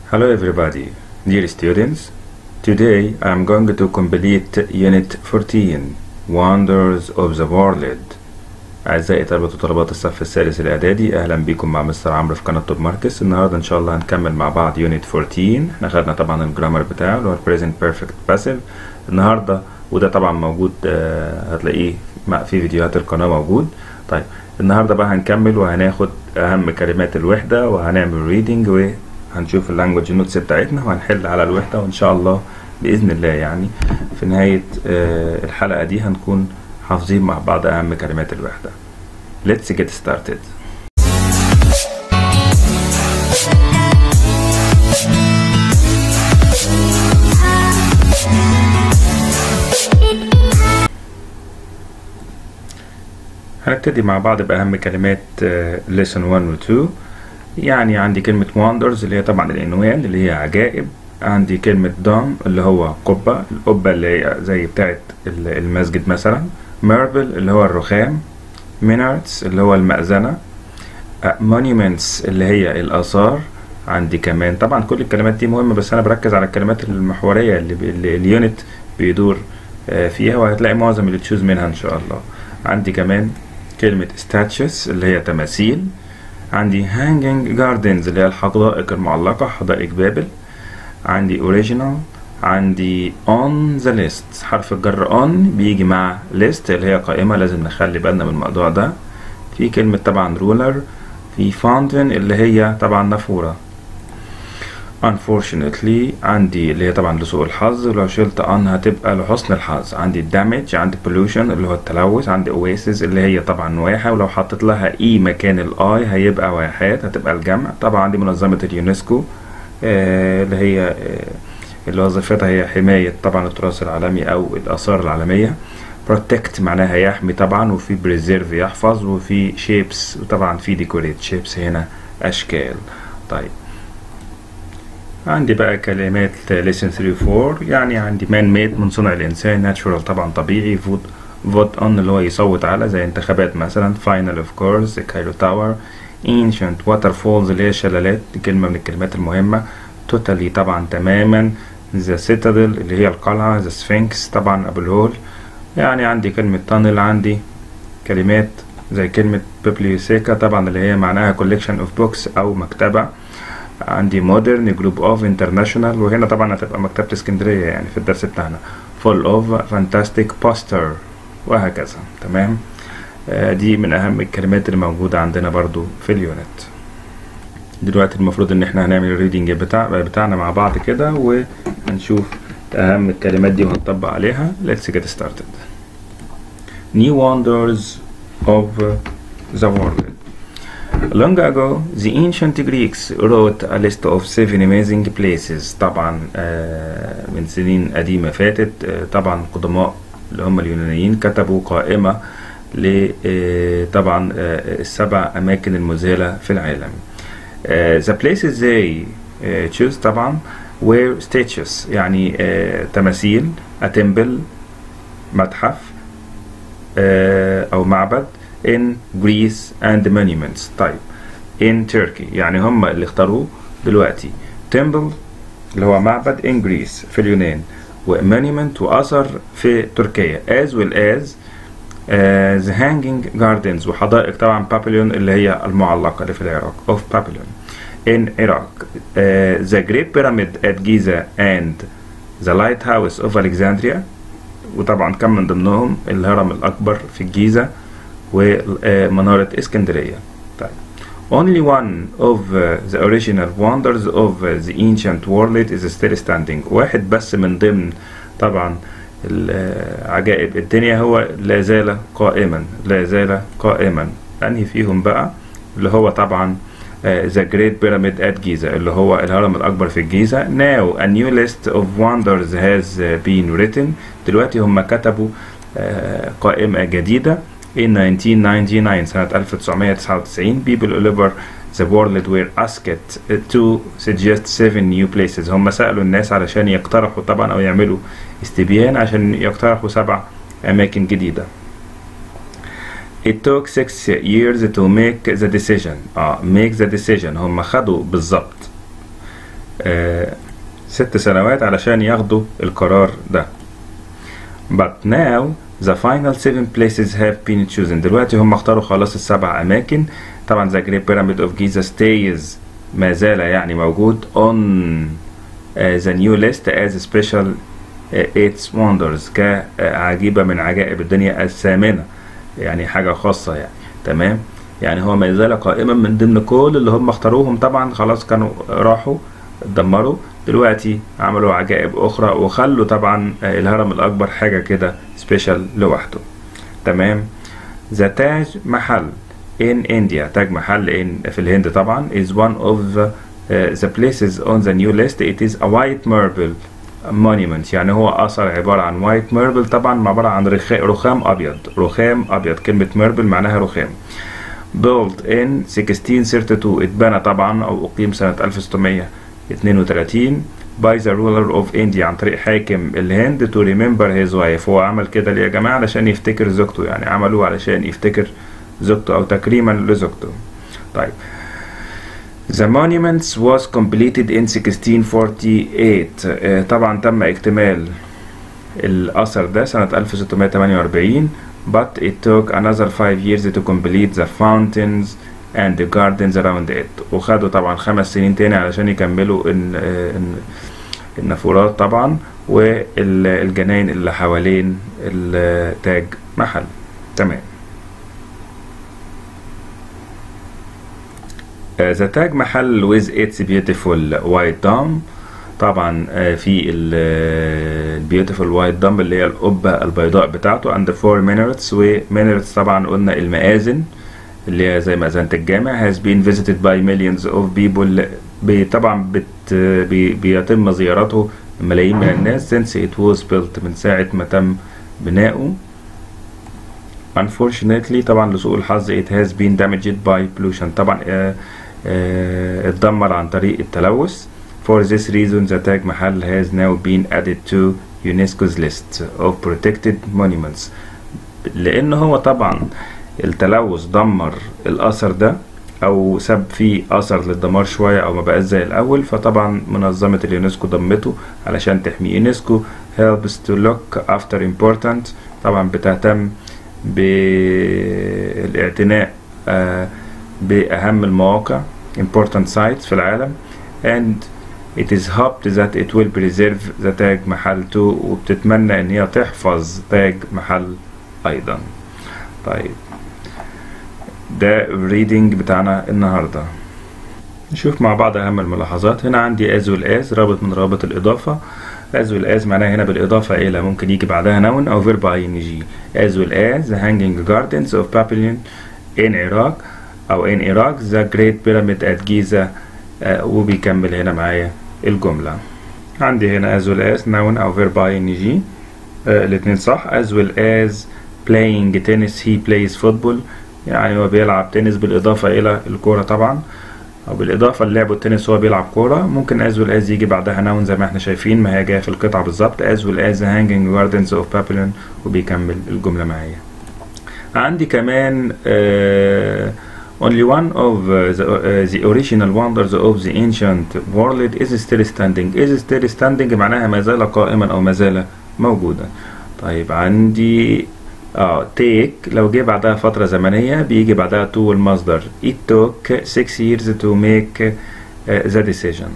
Hello everybody, dear students. Today I am going to complete Unit 14 Wonders of the World. أعزائي طلبة وطلبات الصف الثالث الإعدادي أهلا بكم مع مستر عمرو في قناة توب ماركس النهاردة إن شاء الله هنكمل مع بعض يونت 14 احنا خدنا طبعا الجرامر بتاعه اللي هو البريزنت بيرفكت باسيف النهاردة وده طبعا موجود آه هتلاقيه مع- في فيديوهات القناة موجود طيب النهاردة بقى هنكمل وهناخد أهم كلمات الوحدة وهنعمل ريدنج وهنشوف اللانجوج نوتس بتاعتنا وهنحل على الوحدة وإن شاء الله بإذن الله يعني في نهاية آه الحلقة دي هنكون حافظين مع بعض أهم كلمات الوحدة Let's get started هنبتدي مع بعض بأهم كلمات آه، lesson 1 و 2 يعني عندي كلمة wonders اللي هي طبعا العنوان اللي هي عجائب عندي كلمة dome اللي هو قبة القبة اللي هي زي بتاعة ال- المسجد مثلا marble اللي هو الرخام minarets اللي هو المأذنة آه، monuments اللي هي الآثار عندي كمان طبعا كل الكلمات دي مهمة بس أنا بركز على الكلمات المحورية اللي, بي- اللي اليونت بيدور آه، فيها وهتلاقي معظم اللي تشوز منها إن شاء الله عندي كمان كلمة statues اللي هي تماثيل عندي hanging gardens اللي هي الحدائق المعلقة حدائق بابل عندي original عندي on the list حرف الجر on بيجي مع list اللي هي قائمة لازم نخلي بالنا من الموضوع ده في كلمة طبعا ruler في fountain اللي هي طبعا نافورة unfortunately عندي اللي هي طبعا لسوء الحظ ولو شلت on هتبقى لحسن الحظ عندي damage عندي pollution اللي هو التلوث عندي oasis اللي هي طبعا واحة ولو حطيت لها e مكان الاي هيبقى واحات هتبقى الجمع طبعا عندي منظمة اليونسكو آه اللي هي آه اللي وظيفتها هي حماية طبعا التراث العالمي أو الآثار العالمية protect معناها يحمي طبعا وفي preserve يحفظ وفي shapes وطبعا في decorate shapes هنا أشكال طيب عندي بقى كلمات lesson 3 4 يعني عندي man made من صنع الإنسان natural طبعا طبيعي vote vote on اللي هو يصوت على زي انتخابات مثلا final of course كايرو تاور ancient waterfalls اللي هي شلالات دي كلمة من الكلمات المهمة totally طبعا تماما the citadel اللي هي القلعة the sphinx طبعا أبو الهول يعني عندي كلمة tunnel عندي كلمات زي كلمة bibliotheca طبعا اللي هي معناها collection of books أو مكتبة عندي modern group of international وهنا طبعا هتبقى مكتبة اسكندرية يعني في الدرس بتاعنا full of fantastic poster وهكذا تمام آه، دي من أهم الكلمات اللي موجودة عندنا برضو في اليونت دلوقتي المفروض ان احنا هنعمل الريدنج بتاع بتاعنا مع بعض كده وهنشوف اهم الكلمات دي وهنطبق عليها let's get started new wonders of the world Long ago, the ancient Greeks wrote a list of seven amazing places. طبعا آه، من سنين قديمة فاتت آه، طبعا قدماء اللي هم اليونانيين كتبوا قائمة ل آه، طبعا آه، السبع أماكن المذهلة في العالم. آه، the places they آه، choose طبعا were statues يعني آه، تماثيل a temple متحف آه، أو معبد in Greece and monuments طيب in Turkey يعني هم اللي اختاروه دلوقتي temple اللي هو معبد in Greece في اليونان و monument وأثر في تركيا as well as uh, the hanging gardens وحدائق طبعا بابليون اللي هي المعلقة اللي في العراق of Babylon in Iraq uh, the Great Pyramid at Giza and the Lighthouse of Alexandria وطبعا كان من ضمنهم الهرم الأكبر في الجيزة ومنارة اسكندرية طيب Only one of uh, the original wonders of uh, the ancient world is still standing واحد بس من ضمن طبعا ال- آه، عجائب الدنيا هو لا زال قائما لا زال قائما أنهي فيهم بقى اللي هو طبعا آه، The Great Pyramid at Giza اللي هو الهرم الأكبر في الجيزة Now a new list of wonders has uh, been written دلوقتي هم كتبوا آه، قائمة جديدة in 1999 سنة 1999 people all over the world were asked to suggest seven new places هم سألوا الناس علشان يقترحوا طبعا أو يعملوا استبيان عشان يقترحوا سبع أماكن جديدة It took six years to make the decision اه make the decision هم خدوا بالظبط آه ست سنوات علشان ياخدوا القرار ده but now the final seven places have been chosen دلوقتي هم اختاروا خلاص السبع أماكن طبعا the Great Pyramid of Giza stays ما زال يعني موجود on uh, the new list as a special uh, its wonders كعجيبة من عجائب الدنيا الثامنة يعني حاجة خاصة يعني تمام يعني هو ما زال قائما من ضمن كل اللي هم اختاروهم طبعا خلاص كانوا راحوا اتدمروا دلوقتي عملوا عجائب اخرى وخلوا طبعا الهرم الاكبر حاجه كده سبيشال لوحده تمام ذا تاج محل in India تاج محل in في الهند طبعا is one of the, uh, the places on the new list it is a white marble monument يعني هو اثر عباره عن white marble طبعا عباره عن رخام ابيض رخام ابيض كلمه marble معناها رخام built in 1632 اتبنى طبعا او اقيم سنه 1632 by the ruler of India عن طريق حاكم الهند to remember his wife هو عمل كده ليه يا جماعه علشان يفتكر زوجته يعني عملوه علشان يفتكر زوجته او تكريما لزوجته طيب The monuments was completed in 1648 طبعا تم اكتمال الأثر ده سنة 1648 but it took another five years to complete the fountains and the gardens around it وخدوا طبعا خمس سنين تاني علشان يكملوا النافورات طبعا والجناين اللي حوالين التاج محل تمام ذا تاج محل with its beautiful white dome طبعا في البيوتيفول وايت دام اللي هي القبة البيضاء بتاعته عند فور مينرتس ومينرتس طبعا قلنا المآذن اللي هي زي مأذنة الجامع has been visited by millions of people بي طبعا بت بي بيتم زيارته ملايين من الناس since it was built من ساعة ما تم بناؤه unfortunately طبعا لسوء الحظ it has been damaged by pollution طبعا اه اه اتدمر عن طريق التلوث For this reason, the Taj Mahal has now been added to UNESCO's list of protected monuments. لأن هو طبعا التلوث دمر الأثر ده أو ساب فيه أثر للدمار شوية أو ما بقاش زي الأول فطبعا منظمة اليونسكو ضمته علشان تحميه يونسكو helps to look after important طبعا بتهتم بالاعتناء آه بأهم المواقع important sites في العالم and It is hoped that it will preserve the تاج محل too وبتتمنى ان هي تحفظ تاج محل ايضا طيب ده الريدنج بتاعنا النهاردة نشوف مع بعض اهم الملاحظات هنا عندي as well as رابط من رابط الاضافة as well as معناها هنا بالاضافة الى ممكن يجي بعدها noun او verb ing as well as the hanging gardens of Babylon in Iraq او in Iraq the great pyramid at Giza آه وبيكمل هنا معايا الجملة عندي هنا as well as noun أو verb ing آه الاتنين صح as well as playing tennis he plays football يعني هو بيلعب تنس بالإضافة إلى الكورة طبعا أو بالإضافة للعب التنس هو بيلعب كورة ممكن as well as يجي بعدها noun زي ما احنا شايفين ما هي جاية في القطعة بالظبط as well as the hanging gardens of Babylon وبيكمل الجملة معايا عندي كمان آه Only one of uh, the, uh, the original wonders of the ancient world is still standing. Is still standing معناها ما زال قائما أو ما زال موجودا. طيب عندي اه take لو جه بعدها فترة زمنية بيجي بعدها to المصدر. It took six years to make uh, the decision.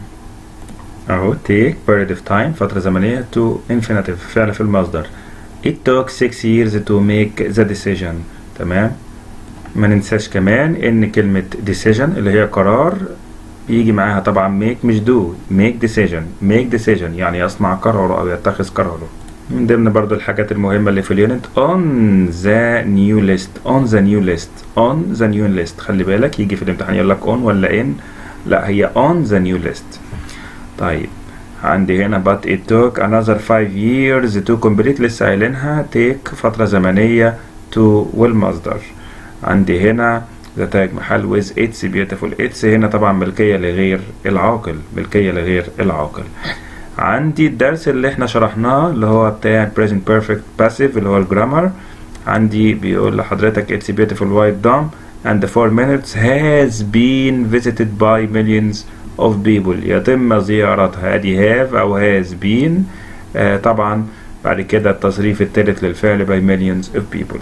أهو take period of time فترة زمنية to infinitive فعل في المصدر. It took six years to make the decision. تمام؟ ما ننساش كمان ان كلمة decision اللي هي قرار بيجي معاها طبعا make مش do make decision make decision يعني يصنع قراره او يتخذ قراره من ضمن برضو الحاجات المهمة اللي في اليونت on the new list on the new list on the new list خلي بالك يجي في الامتحان يقول لك on ولا in لا هي on the new list طيب عندي هنا but it took another five years to complete لسه قايلينها take فترة زمنية to والمصدر عندي هنا ذا تاج محل with its beautiful its هنا طبعا ملكية لغير العاقل ملكية لغير العاقل عندي الدرس اللي احنا شرحناه اللي هو بتاع present perfect passive اللي هو الجرامر عندي بيقول لحضرتك it's a beautiful white dome and the four minutes has been visited by millions of people يتم زيارة هذه have أو has been آه طبعا بعد كده التصريف الثالث للفعل by millions of people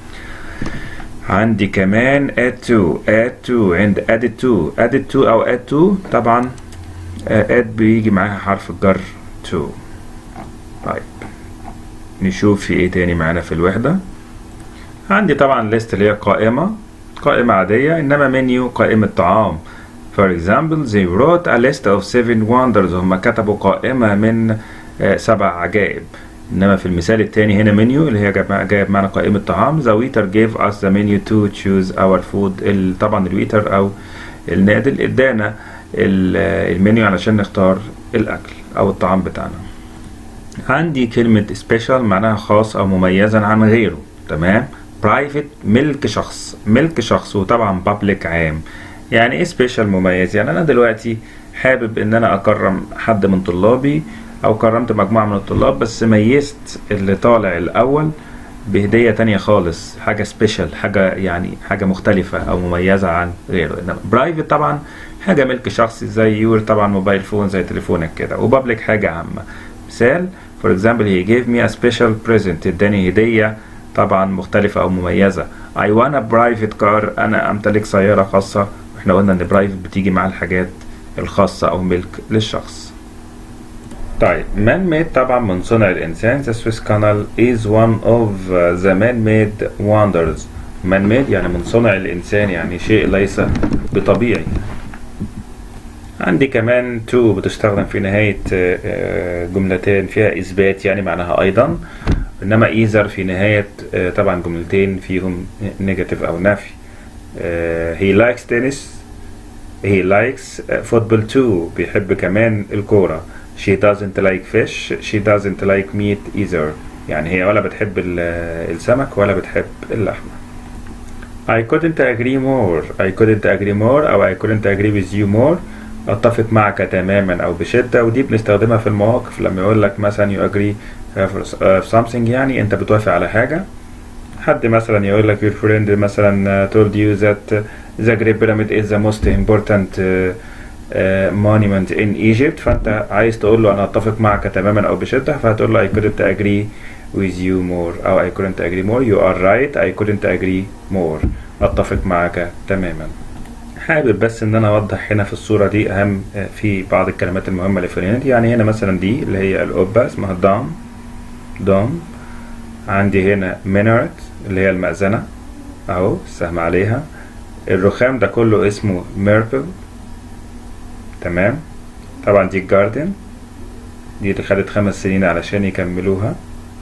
عندي كمان add to add to عند added to added to أو add to طبعا آه add بيجي معاها حرف الجر to طيب نشوف في ايه تاني معانا في الوحدة عندي طبعا list اللي هي قائمة قائمة عادية إنما منيو قائمة طعام For example they wrote a list of seven wonders هم كتبوا قائمة من آه سبع عجائب إنما في المثال التاني هنا منيو اللي هي جايب جايب معنا قائمة طعام the waiter gave us the menu to choose our food ال- طبعا الويتر أو النادل ادانا ال- المنيو علشان نختار الأكل أو الطعام بتاعنا عندي كلمة special معناها خاص أو مميزا عن غيره تمام private ملك شخص ملك شخص وطبعا public عام يعني ايه special مميز يعني أنا دلوقتي حابب إن أنا أكرم حد من طلابي أو كرمت مجموعة من الطلاب بس ميزت اللي طالع الأول بهدية تانية خالص حاجة سبيشال حاجة يعني حاجة مختلفة أو مميزة عن غيره إنما برايفت طبعا حاجة ملك شخصي زي يور طبعا موبايل فون زي تليفونك كده وبابليك حاجة عامة مثال for example he gave me a special present اداني هدية طبعا مختلفة أو مميزة I want a private car أنا أمتلك سيارة خاصة واحنا قلنا إن برايفت بتيجي مع الحاجات الخاصة أو ملك للشخص طيب man made طبعا من صنع الإنسان the Swiss Canal is one of uh, the man made wonders man made يعني من صنع الإنسان يعني شيء ليس بطبيعي عندي كمان to بتستخدم في نهاية آه، آه، جملتين فيها إثبات يعني معناها أيضا إنما either في نهاية آه، طبعا جملتين فيهم negative أو نفي آه، he likes tennis he likes uh, football too بيحب كمان الكورة she doesn't like fish she doesn't like meat either يعني هي ولا بتحب ال- السمك ولا بتحب اللحمة I couldn't agree more I couldn't agree more أو I couldn't agree with you more أتفق معك تماما أو بشدة ودي بنستخدمها في المواقف لما يقول لك مثلا you agree for for something يعني أنت بتوافق على حاجة حد مثلا يقول لك your friend مثلا uh, told you that uh, the Great Pyramid is the most important uh, uh, monument in Egypt فأنت عايز تقول له أنا أتفق معك تماما أو بشدة فهتقول له I couldn't agree with you more أو I couldn't agree more you are right I couldn't agree more أتفق معك تماما حابب بس ان انا اوضح هنا في الصوره دي اهم آه، في بعض الكلمات المهمه للفرينات يعني هنا مثلا دي اللي هي القبه اسمها دام دام عندي هنا مينارت اللي هي المأذنة اهو السهم عليها الرخام ده كله اسمه ميربل تمام طبعا دي الجاردن دي اللي خدت خمس سنين علشان يكملوها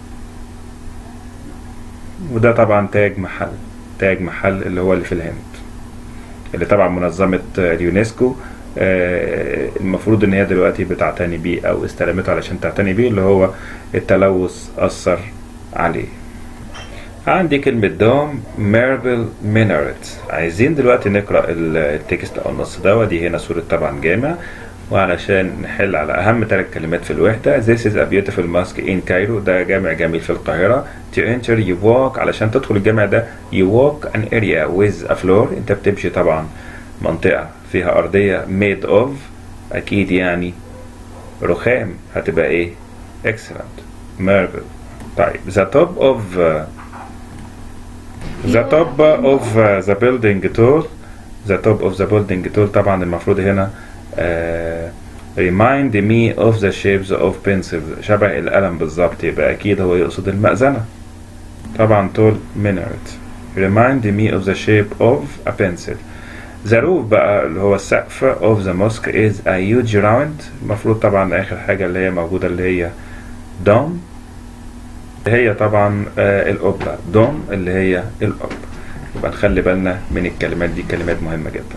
وده طبعا تاج محل تاج محل اللي هو اللي في الهند اللي طبعا منظمة آه، اليونسكو آه، المفروض ان هي دلوقتي بتعتني بيه او استلمته علشان تعتني بيه اللي هو التلوث اثر عليه عندي كلمة دوم ماربل مينارت عايزين دلوقتي نقرأ ال- التكست أو النص ده ودي هنا صورة طبعا جامع وعلشان نحل على أهم ثلاث كلمات في الوحدة This is a beautiful mosque in Cairo ده جامع جميل في القاهرة To enter you walk علشان تدخل الجامع ده You walk an area with a floor أنت بتمشي طبعا منطقة فيها أرضية made of أكيد يعني رخام هتبقى إيه excellent marble طيب the top of uh, the top of uh, the building tall the top of the building tall طبعا المفروض هنا uh, remind me of the shapes of pencils شبه القلم بالظبط يبقى أكيد هو يقصد المأذنة طبعا tall minaret remind me of the shape of a pencil the roof بقى اللي هو السقف of the mosque is a huge round المفروض طبعا آخر حاجة اللي هي موجودة اللي هي dome هي طبعا آه القبة دوم اللي هي القبة يبقى نخلي بالنا من الكلمات دي كلمات مهمة جدا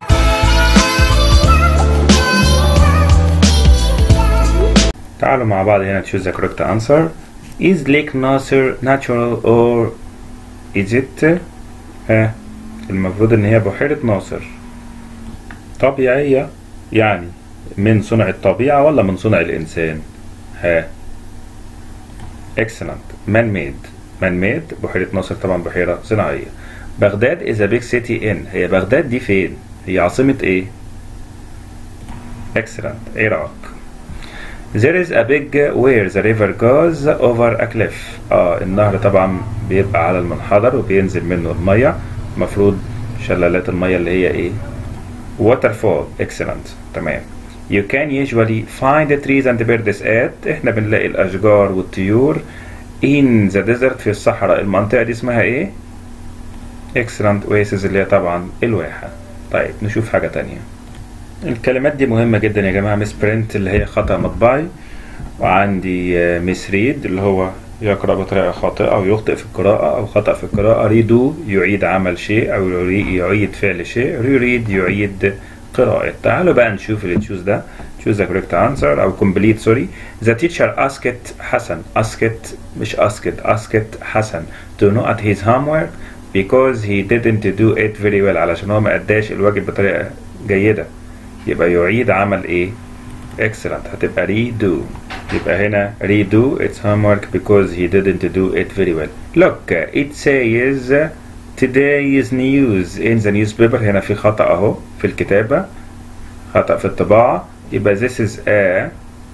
تعالوا مع بعض هنا choose the correct answer is Lake Nasser natural or is it ها المفروض ان هي بحيرة ناصر طبيعية يعني من صنع الطبيعة ولا من صنع الإنسان ها excellent man made man made بحيرة ناصر طبعا بحيرة صناعية بغداد is a big city in هي بغداد دي فين هي عاصمة ايه excellent عراق There is a big where the river goes over a cliff اه النهر طبعا بيبقى على المنحدر وبينزل منه المية المفروض شلالات المية اللي هي ايه waterfall excellent تمام You can usually find the trees and birds at احنا بنلاقي الأشجار والطيور in the desert في الصحراء المنطقة دي اسمها ايه؟ excellent oasis اللي هي طبعا الواحة طيب نشوف حاجة تانية الكلمات دي مهمة جدا يا جماعة مس برنت اللي هي خطأ مطبعي وعندي مس ريد اللي هو يقرأ بطريقة خاطئة أو يخطئ في القراءة أو خطأ في القراءة ريدو يعيد عمل شيء أو يعيد فعل شيء ريريد يعيد قراءة تعالوا بقى نشوف اللي تشوز ده choose the correct answer أو complete sorry the teacher asked حسن asked مش asked asked حسن to not his homework because he didn't do it very well علشان هو ما أداش الواجب بطريقة جيدة يبقى يعيد عمل إيه excellent هتبقى redo يبقى هنا redo its homework because he didn't do it very well look it says today's news in the newspaper هنا في خطأ أهو في الكتابة خطأ في الطباعة يبقى this is a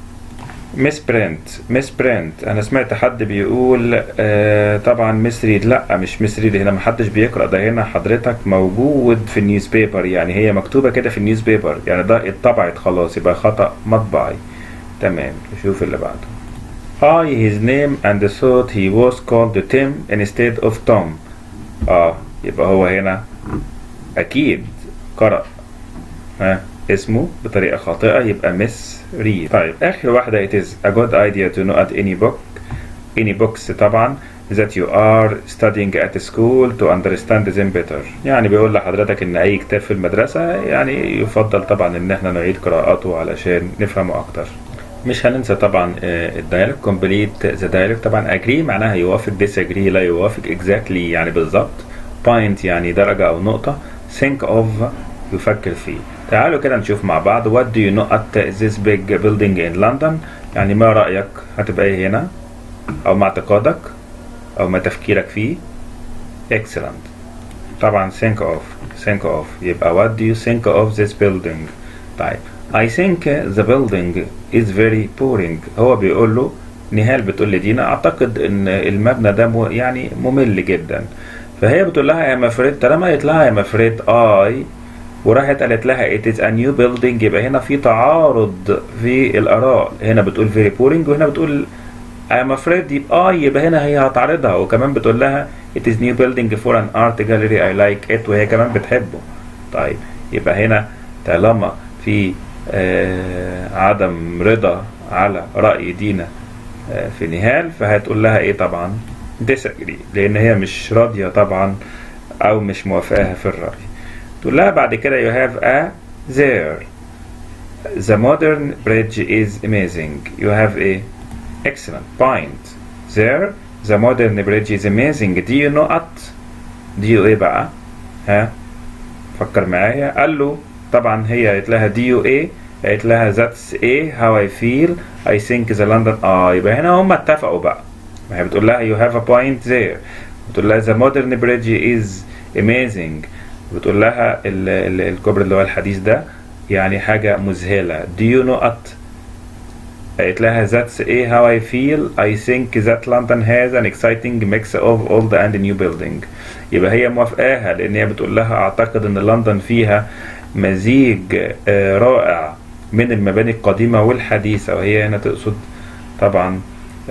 misprint misprint انا سمعت حد بيقول آه طبعا misread لا مش misread هنا محدش بيقرا ده هنا حضرتك موجود في النيوز بيبر يعني هي مكتوبه كده في النيوز بيبر يعني ده اتطبعت خلاص يبقى خطا مطبعي تمام نشوف اللي بعده I his name and thought he was called Tim instead of Tom اه يبقى هو هنا اكيد قرأ ها اسمه بطريقة خاطئة يبقى مس ريد طيب آخر واحدة it is a good idea to know at any book any books طبعا that you are studying at school to understand them better يعني بيقول لحضرتك ان اي كتاب في المدرسة يعني يفضل طبعا ان احنا نعيد قراءته علشان نفهمه اكتر مش هننسى طبعا الدايلوج كومبليت ذا دايلوج طبعا اجري معناها يوافق disagree لا يوافق exactly يعني بالظبط point يعني درجة او نقطة think of يفكر فيه تعالوا كده نشوف مع بعض what do you know at this big building in London يعني ما رأيك هتبقى ايه هنا او ما اعتقادك او ما تفكيرك فيه excellent طبعا think of think of يبقى what do you think of this building طيب I think the building is very boring هو بيقول له نهال بتقول لدينا اعتقد ان المبنى ده مو يعني ممل جدا فهي بتقول لها يا مفرد طالما قالت لها يا مفرد اي وراحت قالت لها it is a new building يبقى هنا في تعارض في الآراء هنا بتقول very boring وهنا بتقول I'm afraid يبقى آي يبقى هنا هي هتعرضها وكمان بتقول لها it is new building for an art gallery I like it وهي كمان بتحبه طيب يبقى هنا طالما في آه عدم رضا على رأي دينا آه في نهال فهتقول لها ايه طبعا disagree لأن هي مش راضية طبعا أو مش موافقاها في الرأي تقول لها بعد كده you have a there the modern bridge is amazing you have a excellent point there the modern bridge is amazing do you know it do you ايه بقى ها فكر معايا قال له طبعا هي قالت لها do you ايه قالت لها that's a how I feel I think the London اه يبقى هنا هم اتفقوا بقى ما هي بتقول لها you have a point there بتقول لها the modern bridge is amazing بتقول لها ال ال الكوبري اللي هو الحديث ده يعني حاجة مذهلة do you know it قالت لها that's a how I feel I think that London has an exciting mix of old and new building يبقى هي موافقاها لأن هي بتقول لها أعتقد إن لندن فيها مزيج رائع من المباني القديمة والحديثة وهي هنا تقصد طبعا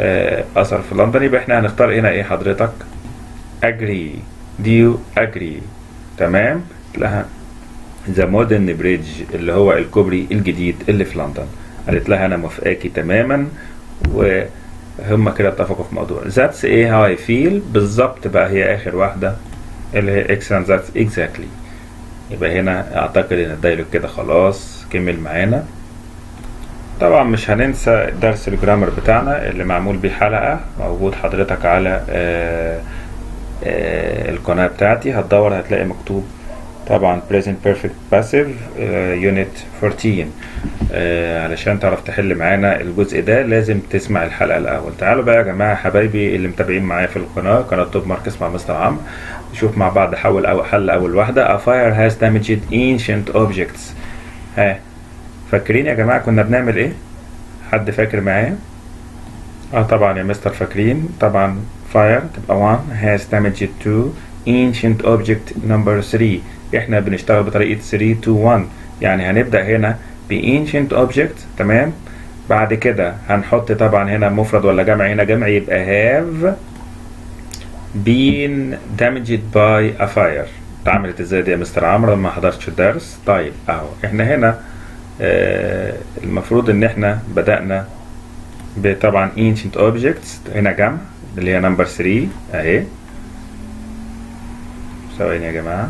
أثر في لندن يبقى احنا هنختار هنا ايه حضرتك agree do you agree تمام لها ذا مودرن بريدج اللي هو الكوبري الجديد اللي في لندن قالت لها انا موافقاكي تماما وهم كده اتفقوا في موضوع ذاتس ايه هاو اي فيل بالظبط بقى هي اخر واحده اللي هي اكسلنت ذاتس اكزاكتلي يبقى هنا اعتقد ان الدايلوج كده خلاص كمل معانا طبعا مش هننسى درس الجرامر بتاعنا اللي معمول بيه حلقه موجود حضرتك على آه آه القناة بتاعتي هتدور هتلاقي مكتوب طبعا present perfect passive uh, unit 14 uh, علشان تعرف تحل معانا الجزء ده لازم تسمع الحلقة الأول تعالوا بقى يا جماعة حبايبي اللي متابعين معايا في القناة قناة توب ماركس مع مستر عمرو نشوف مع بعض حول أو حل أول واحدة a fire has damaged ancient objects ها فاكرين يا جماعة كنا بنعمل ايه حد فاكر معايا اه طبعا يا مستر فاكرين طبعا fire تبقى 1 has damaged to ancient object number 3 احنا بنشتغل بطريقة 3 to 1 يعني هنبدأ هنا ب ancient object تمام بعد كده هنحط طبعا هنا مفرد ولا جمع هنا جمع يبقى have been damaged by a fire اتعملت ازاي دي يا مستر عمرو ما حضرتش الدرس طيب اهو احنا هنا آه المفروض ان احنا بدأنا بطبعا ancient objects هنا جمع اللي هي نمبر 3 اهي ثواني يا جماعة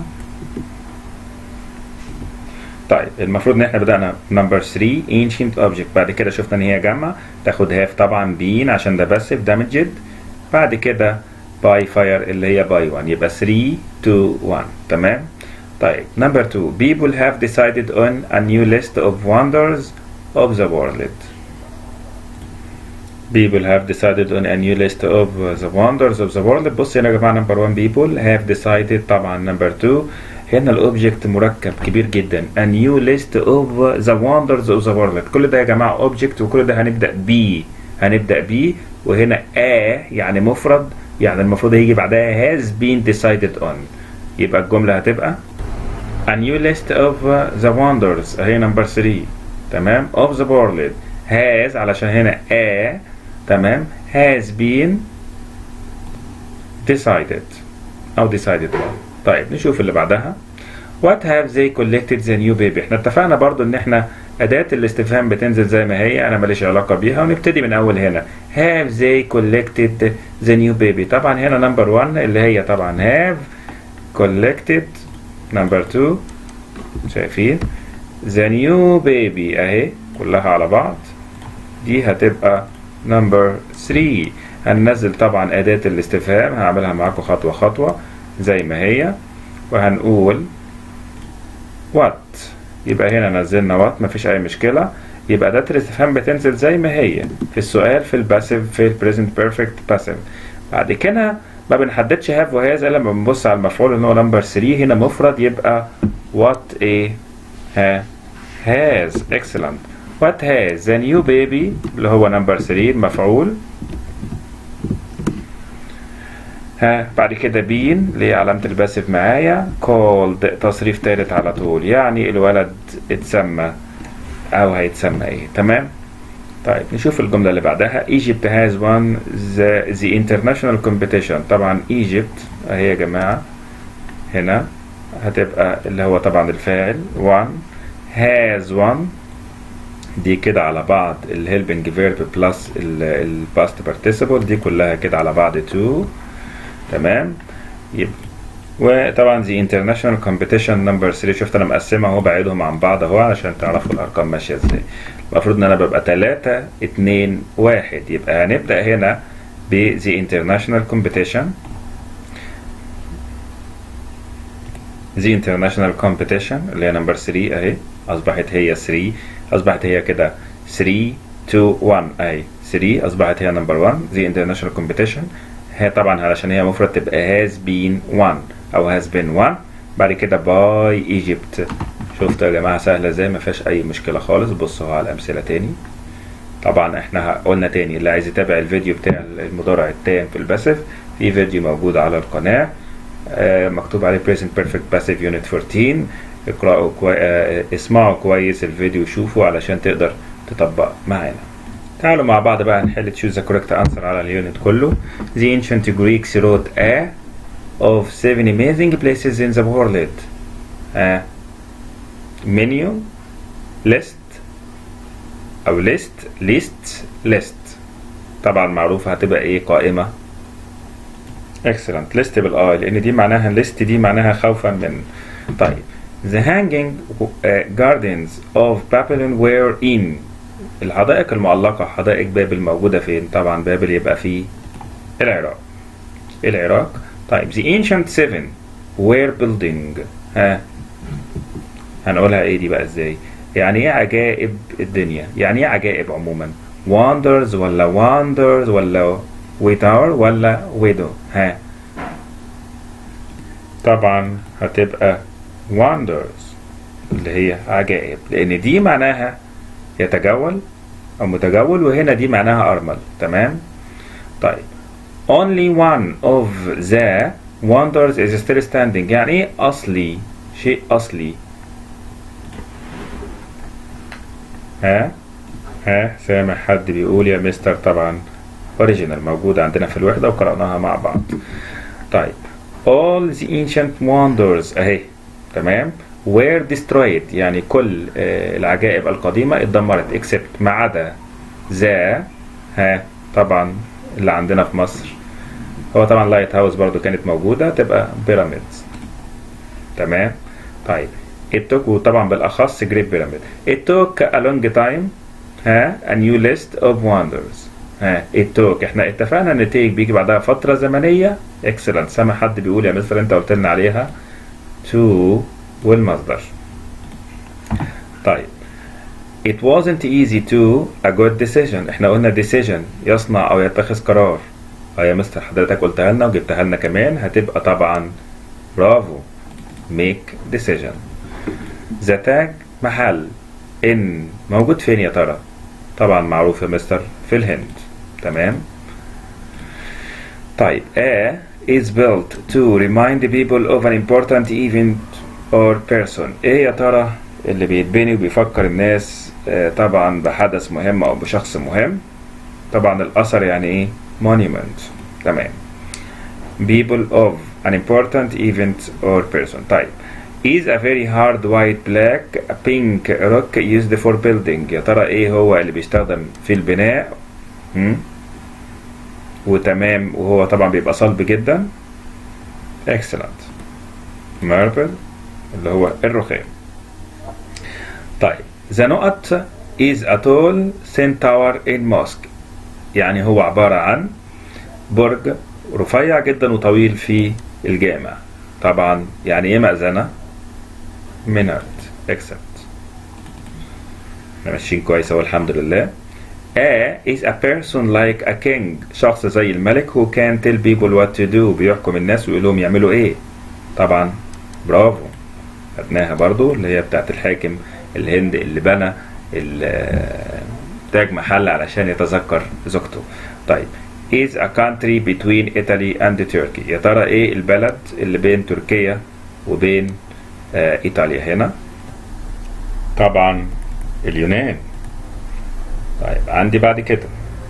طيب المفروض ان احنا بدأنا نمبر 3 ancient object بعد كده شفنا ان هي جمع تاخد هاف طبعا بين عشان ده باسف damaged بعد كده باي فاير اللي هي باي 1 يبقى 3 2 1 تمام طيب نمبر 2 people have decided on a new list of wonders of the world people have decided on a new list of the wonders of the world بص هنا يا جماعه نمبر 1 people have decided طبعا نمبر 2 هنا الاوبجكت مركب كبير جدا a new list of the wonders of the world كل ده يا جماعه اوبجكت وكل ده هنبدا بيه هنبدا بيه وهنا a يعني مفرد يعني المفروض هيجي بعدها has been decided on يبقى الجمله هتبقى a new list of the wonders اهي نمبر 3 تمام of the world has علشان هنا a تمام has been decided أو decided on طيب نشوف اللي بعدها what have they collected the new baby احنا اتفقنا برضو ان احنا أداة الاستفهام بتنزل زي ما هي أنا ماليش علاقة بيها ونبتدي من أول هنا have they collected the new baby طبعا هنا number one اللي هي طبعا have collected number two شايفين the new baby أهي كلها على بعض دي هتبقى نمبر 3 هننزل طبعا أداة الاستفهام هعملها معاكم خطوة خطوة زي ما هي وهنقول what يبقى هنا نزلنا what مفيش أي مشكلة يبقى أداة الاستفهام بتنزل زي ما هي في السؤال في الباسيف في البريزنت بيرفكت باسيف بعد كده ما بنحددش have وهذا لما بنبص على المفعول ان هو نمبر 3 هنا مفرد يبقى what a ها has excellent what has the new baby اللي هو نمبر 3 المفعول ها بعد كده بين اللي هي علامة الباسف معايا called تصريف تالت على طول يعني الولد اتسمى أو هيتسمى إيه تمام طيب نشوف الجملة اللي بعدها Egypt has won the, the international competition طبعا Egypt أهي يا جماعة هنا هتبقى اللي هو طبعا الفاعل won has won دي كده على بعض الهيلبنج فيرب بلس الباست participle دي كلها كده على بعض to تمام يبقى وطبعا دي انترناشونال كومبيتيشن نمبر 3 شفت انا مقسمها اهو بعيدهم عن بعض اهو عشان تعرفوا الارقام ماشيه ازاي المفروض ان انا ببقى 3 2 1 يبقى هنبدا هنا ب the international competition the international competition اللي هي نمبر 3 اهي اصبحت هي 3 اصبحت هي كده 3 2 1 اهي 3 اصبحت هي نمبر 1 the international competition هي طبعا علشان هي مفرد تبقى has been one او has been one بعد كده by Egypt شفتوا يا جماعة سهلة ازاي ما فيهاش أي مشكلة خالص بصوا على الأمثلة تاني طبعا احنا قلنا تاني اللي عايز يتابع الفيديو بتاع المضارع التام في الباسف في فيديو موجود على القناة آه مكتوب عليه present perfect passive unit 14 اقرأوا كوي... آه اسمعوا كويس الفيديو وشوفوا علشان تقدر تطبق معانا تعالوا مع بعض بقى نحل choose the correct answer على اليونت كله The ancient Greeks wrote a of seven amazing places in the world a menu list أو list list list طبعا معروفة هتبقى ايه قائمة excellent list بالاي لأن دي معناها list دي معناها خوفا من طيب The hanging uh, gardens of Babylon were in الحدائق المعلقة حدائق بابل موجودة فين؟ طبعا بابل يبقى في العراق العراق طيب the ancient seven were building ها هنقولها ايه دي بقى ازاي؟ يعني ايه عجائب الدنيا؟ يعني ايه عجائب عموما؟ wonders ولا wonders ولا without ولا widow ها طبعا هتبقى wonders اللي هي عجائب لان دي معناها يتجول او متجول وهنا دي معناها ارمل تمام طيب only one of the wonders is still standing يعني ايه اصلي شيء اصلي ها ها سامع حد بيقول يا مستر طبعا اوريجينال موجودة عندنا في الوحدة وقرأناها مع بعض طيب all the ancient wonders اهي تمام were destroyed يعني كل آه، العجائب القديمة اتدمرت except ما عدا ذا ها طبعا اللي عندنا في مصر هو طبعا لايت هاوس برضو كانت موجودة تبقى بيراميدز تمام طيب it took وطبعا بالاخص جريت بيراميد it took a long time ها a new list of wonders ها it took احنا اتفقنا ان take بيجي بعدها فترة زمنية excellent سامع حد بيقول يا مستر انت قلت لنا عليها to والمصدر طيب it wasn't easy to a good decision احنا قلنا decision يصنع او يتخذ قرار اه يا مستر حضرتك قلتها لنا وجبتها لنا كمان هتبقى طبعا برافو make decision the tag محل ان موجود فين يا ترى طبعا معروف يا مستر في الهند تمام طيب A is built to remind the people of an important event or person ايه يا ترى اللي بيتبني وبيفكر الناس آه، طبعا بحدث مهم او بشخص مهم طبعا الاثر يعني ايه monument تمام people of an important event or person طيب is a very hard white black pink rock used for building يا ترى ايه هو اللي بيستخدم في البناء هم؟ وتمام وهو طبعا بيبقى صلب جدا excellent marble اللي هو الرخام طيب the نقط is a tall thin tower in mosque يعني هو عبارة عن برج رفيع جدا وطويل في الجامع طبعا يعني ايه مأذنة minard except احنا ماشيين كويس اهو الحمد لله A is a person like a king شخص زي الملك who can tell people what to do بيحكم الناس ويقول لهم يعملوا ايه طبعا برافو خدناها برضو اللي هي بتاعت الحاكم الهند اللي بنى ال- تاج محل علشان يتذكر زوجته طيب is a country between Italy and Turkey يا ترى ايه البلد اللي بين تركيا وبين آه ايطاليا هنا طبعا اليونان طيب عندي بعد كده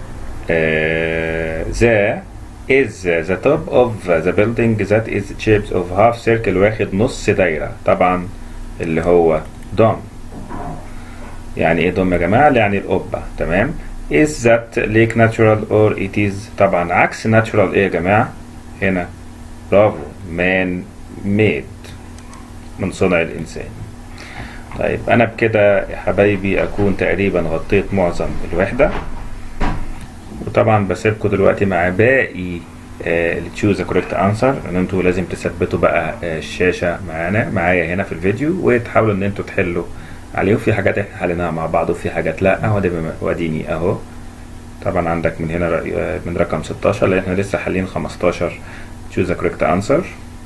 آه the is the top of the building that is shaped of half circle واخد نص دايرة طبعا اللي هو dome يعني ايه dome يا جماعة يعني القبة تمام is that lake natural or it is طبعا عكس natural ايه يا جماعة هنا برافو man made من صنع الإنسان طيب أنا بكده يا حبايبي أكون تقريبا غطيت معظم الوحدة وطبعا بسيبكم دلوقتي مع باقي اللي تشوز كوريكت انسر ان انتوا لازم تثبتوا بقى آه، الشاشه معانا معايا هنا في الفيديو وتحاولوا ان انتوا تحلوا عليه وفي حاجات احنا حليناها مع بعض وفي حاجات لا وادي واديني اهو طبعا عندك من هنا رأي- آه، من رقم 16 لان احنا لسه حالين 15 تشوز كوريكت انسر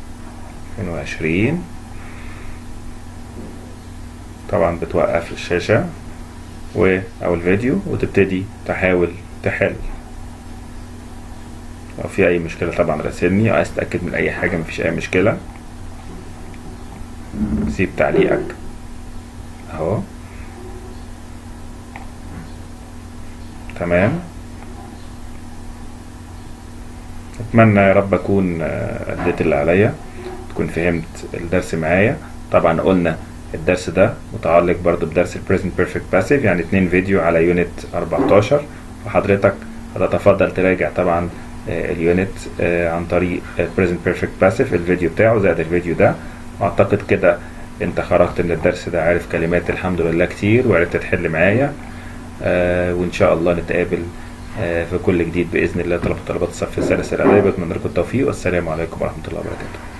2020 طبعا بتوقف الشاشة و أو الفيديو وتبتدي تحاول تحل لو في أي مشكلة طبعا راسلني عايز تتأكد من أي حاجة مفيش أي مشكلة سيب تعليقك أهو تمام أتمنى يا رب أكون آه، أديت اللي عليا تكون فهمت الدرس معايا طبعا قلنا الدرس ده متعلق برضو بدرس ال Present Perfect Passive يعني اتنين فيديو على يونت 14 وحضرتك هتتفضل تراجع طبعا آه، اليونت آه، عن طريق ال Present Perfect Passive الفيديو بتاعه زائد الفيديو ده واعتقد كده انت خرجت من الدرس ده عارف كلمات الحمد لله كتير وعرفت تحل معايا آه، وان شاء الله نتقابل آه، في كل جديد باذن الله طلبة طلبات الصف الثالث الاعدادي بتمنى لكم التوفيق والسلام عليكم ورحمه الله وبركاته